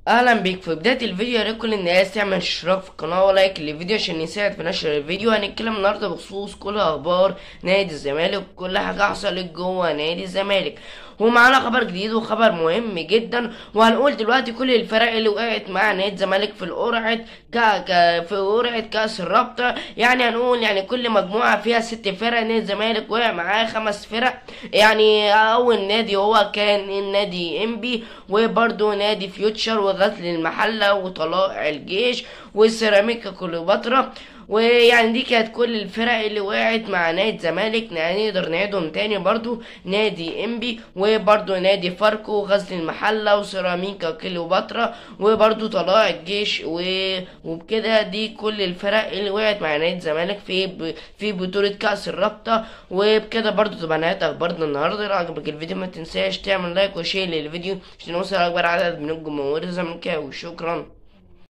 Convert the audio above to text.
اهلا بيك في بدايه الفيديو يا ريت كل الناس تعمل اشتراك في القناه ولايك للفيديو عشان يساعد في نشر الفيديو هنتكلم النهارده بخصوص كل اخبار نادي الزمالك وكل حاجه حصلت جوه نادي الزمالك ومعانا خبر جديد وخبر مهم جدا وهنقول دلوقتي كل الفرق اللي وقعت مع نادي الزمالك في القرعه ك... ك... في قرعه كاس الرابطه يعني هنقول يعني كل مجموعه فيها ست فرق نادي الزمالك وقع معاه خمس فرق يعني اول نادي هو كان النادي انبي وبرده نادي فيوتشر وغزل المحله وطلائع الجيش وسيراميكا كليوباترا ويعني دي كانت كل الفرق اللي وقعت مع نادي الزمالك يعني نقدر نعيدهم تاني برضو نادي انبي وبرضو نادي فاركو وغزل المحله وسيراميكا كليوباترا وبرضو طلائع الجيش و... وبكده دي كل الفرق اللي وقعت مع نادي الزمالك في ب... في بطوله كاس الرابطه وبكده برضو تبقى نهايه اخبارنا النهارده لو عجبك الفيديو ما تنساش تعمل لايك وشير للفيديو عشان نوصل اكبر عدد من الجمهور الزملكاوي شكرا